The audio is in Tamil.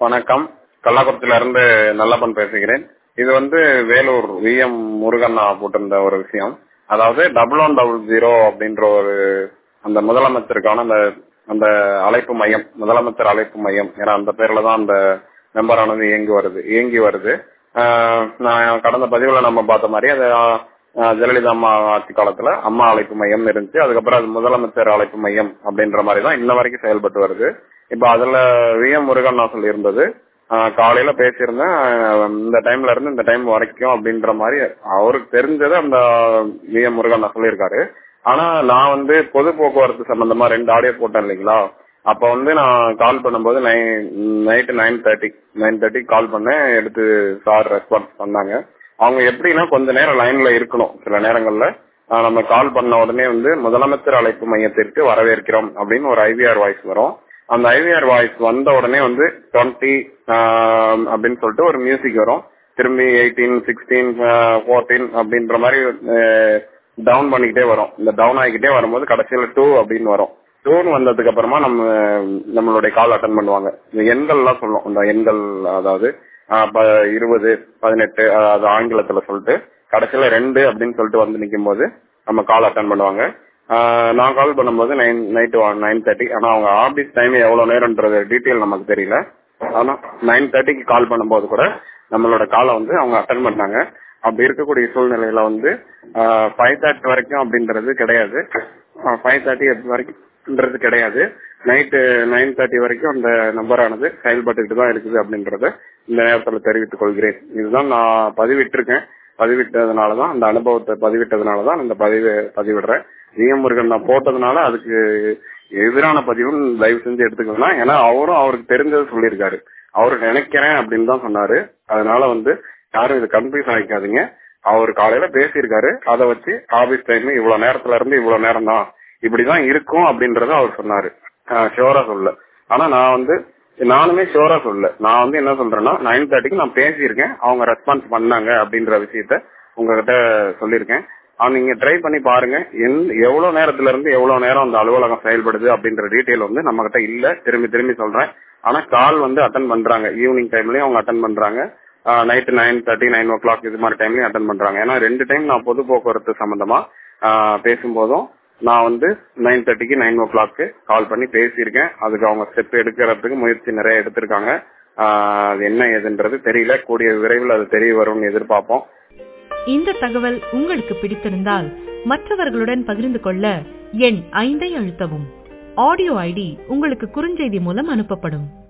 வணக்கம் கல்லாக்குளத்துல இருந்து நல்லப்பன் பேசுகிறேன் இது வந்து வேலூர் வி எம் முருகண்ணா போட்டிருந்த ஒரு விஷயம் அதாவது டபுள் ஒன் டபுள் ஜீரோ அப்படின்ற ஒரு அந்த முதலமைச்சருக்கான அந்த அந்த அழைப்பு மையம் முதலமைச்சர் அழைப்பு மையம் ஏன்னா அந்த பேர்ல தான் அந்த மெம்பரானது இயங்கி வருது இயங்கி வருது ஆஹ் நான் கடந்த பதிவுல நம்ம பார்த்த மாதிரி அது ஆஹ் ஜெயலலிதா அம்மா ஆட்சி காலத்துல அம்மா அழைப்பு மையம் இருந்துச்சு அதுக்கப்புறம் அது முதலமைச்சர் அழைப்பு மையம் அப்படின்ற மாதிரி தான் இன்ன வரைக்கும் செயல்பட்டு வருது இப்ப அதுல வி எம் முருகன் நான் சொல்லியிருந்தது ஆஹ் காலையில பேசியிருந்தேன் ஆஹ் இந்த டைம்ல இருந்து இந்த டைம் வரைக்கும் அப்படின்ற மாதிரி அவருக்கு தெரிஞ்சது அந்த வி எம் முருகன் நான் சொல்லியிருக்காரு ஆனா நான் வந்து பொது போக்குவரத்து சம்பந்தமா ரெண்டு ஆடியோ போட்டேன் இல்லைங்களா அப்ப வந்து நான் கால் பண்ணும்போது night nine thirty nine thirty call பண்ணேன் எடுத்து சார் ரெஸ்பான்ஸ் பண்ணாங்க அவங்க எப்படின்னா கொஞ்ச நேரம் லைன்ல இருக்கணும் சில நேரங்கள்ல ஆஹ் நம்ம கால் பண்ண உடனே வந்து முதலமைச்சர் அழைப்பு மையத்திற்கு வரவேற்கிறோம் அப்படின்னு ஒரு ஐவிஆர் வாய்ஸ் வரும் அந்த ஐவிஆர் வாய்ஸ் வந்த உடனே வந்து டுவெண்ட்டி அப்படின்னு சொல்லிட்டு ஒரு மியூசிக் வரும் திரும்பி எயிட்டீன் சிக்ஸ்டீன் ஃபோர்டீன் அப்படின்ற மாதிரி டவுன் பண்ணிக்கிட்டே வரும் இந்த டவுன் ஆகிக்கிட்டே வரும்போது கடைசியில டூ அப்படின்னு வரும் டூன் வந்ததுக்கு அப்புறமா நம்ம நம்மளுடைய கால் அட்டன் பண்ணுவாங்க இந்த எண்கள்லாம் சொல்லும் இந்த எண்கள் அதாவது இருபது பதினெட்டு அது ஆங்கிலத்துல சொல்லிட்டு கடைசியில ரெண்டு அப்படின்னு சொல்லிட்டு வந்து நிற்கும் போது நம்ம கால் அட்டன் பண்ணுவாங்க நான் கால் பண்ணும்போது நைன் நைட்டு நைன் தேர்ட்டி ஆனா அவங்க ஆபீஸ் டைம் எவ்வளவு நேரம்ன்றது டீட்டெயில் நமக்கு தெரியல ஆனா நைன் தேர்ட்டிக்கு கால் பண்ணும்போது கூட நம்மளோட காலை வந்து அவங்க அட்டன் பண்ணாங்க அப்படி இருக்கக்கூடிய சூழ்நிலையில வந்து ஃபைவ் தேர்ட்டி வரைக்கும் அப்படின்றது கிடையாது ஃபைவ் தேர்ட்டி வரைக்கும்ன்றது கிடையாது நைட்டு நைன் தேர்ட்டி வரைக்கும் அந்த நம்பரானது செயல்பட்டுக்கிட்டு தான் இருக்குது அப்படின்றத இந்த நேரத்தில் தெரிவித்துக் கொள்கிறேன் இதுதான் நான் பதிவிட்டிருக்கேன் பதிவிட்டதுனாலதான் அந்த அனுபவத்தை பதிவிட்டதுனாலதான் இந்த பதிவு பதிவிடுறேன் ஜிஎம் முருகன் நான் போட்டதுனால அதுக்கு எதிரான பதிவும் தயவு செஞ்சு எடுத்துக்கலாம் ஏன்னா அவரும் அவருக்கு தெரிஞ்சதை சொல்லியிருக்காரு அவரு நினைக்கிறேன் அப்படின்னு தான் சொன்னாரு அதனால வந்து யாரும் இது கன்ஃபியூஸ் ஆகிக்காதீங்க அவர் காலையில பேசியிருக்காரு அதை வச்சு ஆபீஸ் டைம் இவ்வளவு நேரத்துல இருந்து இவ்வளவு நேரம் தான் இப்படிதான் இருக்கும் அப்படின்றத அவர் சொன்னாரு ஷோரா சொல்ல ஆனா நான் வந்து நானுமே ஷோரா சொல்ல நான் வந்து என்ன சொல்றேன்னா நைன் தேர்ட்டிக்கு நான் பேசியிருக்கேன் அவங்க ரெஸ்பான்ஸ் பண்ணாங்க அப்படின்ற விஷயத்த உங்ககிட்ட சொல்லியிருக்கேன் நீங்க ட்ரை பண்ணி பாருங்க எவ்வளவு நேரத்துல இருந்து எவ்வளவு நேரம் அந்த அலுவலகம் செயல்படுது அப்படின்ற டீட்டெயில் வந்து நம்ம கிட்ட இல்ல திரும்பி திரும்பி சொல்றேன் ஆனா கால் வந்து அட்டன் பண்றாங்க ஈவினிங் டைம்லயும் அவங்க அட்டன் பண்றாங்க night nine thirty nine o'clock இது மாதிரி டைம்லயும் அட்டன் பண்றாங்க ஏன்னா ரெண்டு டைம் நான் பொது போக்குவரத்து சம்பந்தமா பேசும்போதும் நான் வந்து நைன் தேர்ட்டிக்கு நைன் ஓ கிளாக்கு கால் பண்ணி பேசியிருக்கேன் அதுக்கு அவங்க ஸ்டெப் எடுக்கிறதுக்கு முயற்சி நிறைய எடுத்திருக்காங்க அது என்ன ஏதுன்றது தெரியல கூடிய விரைவில் அது தெரிய வரும்னு எதிர்பார்ப்போம் இந்த தகவல் உங்களுக்கு பிடித்திருந்தால் மற்றவர்களுடன் பகிர்ந்து கொள்ள எண் ஐந்தை அழுத்தவும் ஆடியோ ஐடி உங்களுக்கு குறுஞ்செய்தி மூலம் அனுப்பப்படும்